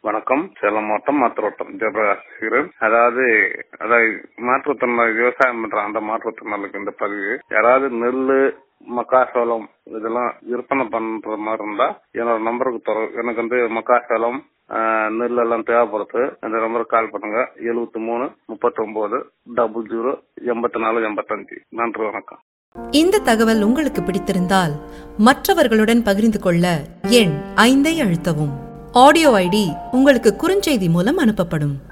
வணக்கம் சேலம் மாவட்டம் மாத்திரோட்டம் ஜெயபிரகாஷ் அதாவது அதாவது மாற்றுத்திறனாளி விவசாயம் பண்ற அந்த மாற்றுத்திறனாளிக்கு இந்த பதிவு யாராவது நெல்லு மக்காசோளம் இதெல்லாம் விற்பனை பண்ற மாதிரி இருந்தா என்னோட நம்பருக்கு தர எனக்கு வந்து மக்காசோளம் ஆஹ், நெல் எல்லாம் தேவைப்படுது அந்த நம்பருக்கு கால் பண்ணுங்க எழுபத்தி மூணு முப்பத்தி ஒன்பது டபுள் ஜீரோ எண்பத்தி நாலு எண்பத்தஞ்சு நன்றி வணக்கம் இந்த தகவல் உங்களுக்கு பிடித்திருந்தால் மற்றவர்களுடன் பகிர்ந்து கொள்ள எண் ஐந்தை அழுத்தவும் ஆடியோ ஐடி உங்களுக்கு குறுஞ்செய்தி மூலம் அனுப்பப்படும்